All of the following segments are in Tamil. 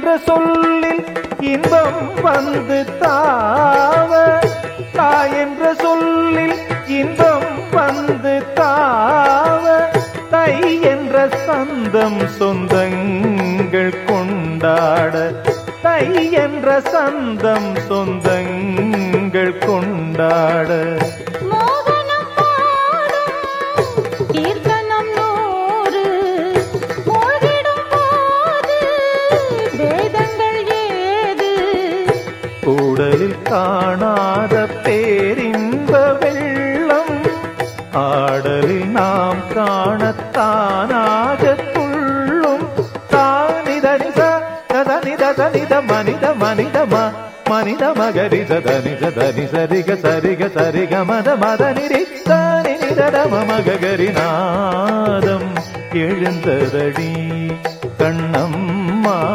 என்ற சொல்லில் இன்பம் வந்து தாவ தாய் என்ற சொல்லில் இன்பம் வந்து தாவ தை என்ற சந்தம் சொந்தங்கள் கொண்டாட தை என்ற சந்தம் சொந்தங்கள் கொண்டாட மோகனம் பாடும் கீர்த்தனம் நூறு மூழ்கிடும் போது வேதங்கள் ஏது கூடலில் காணாத பேரின்ப வெள்ளம் ஆடலில் நாம் காணத்தானாக துள்ளும் தானிதனித தனித தனித மனித மனிதம மனித மகரி சதனி சதனி சரிக சரிக சரிக மத மத நிறித்தானி நிதடம மகரி நாதம் எழுந்ததடி கண்ணம்மா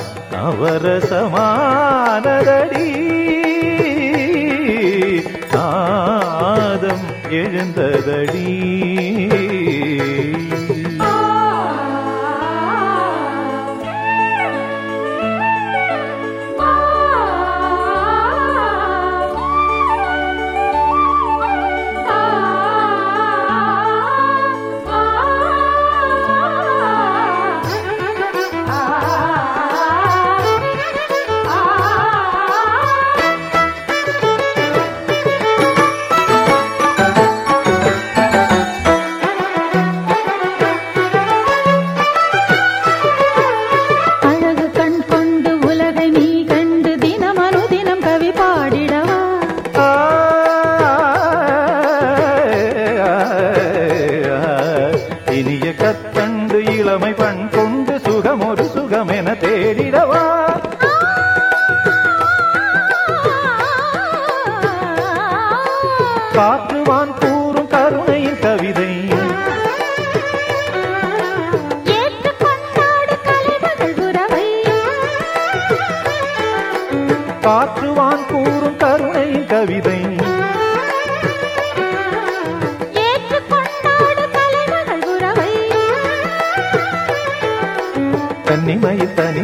நவரசமானதடி நாதம் எழுந்ததடி அழகு கண் கொண்டு உலகை நீ கண்டு தினம் அனுதினம் கவி பாடிடவா ஆ, இனிய கற்கண்டு இளமை பண் கொண்டு சுகம் ஒரு சுகம் என தேடிடவா காற்றுவான் கூறும் கருணையின் கவிதை ஏற்று கொண்டாடு கலைமகள் உறவை காற்றுவான் கூறும் கருணையின் கவிதை ஏற்று கொண்டாடு கலைமகள் உறவை கன்னிமயில் தனி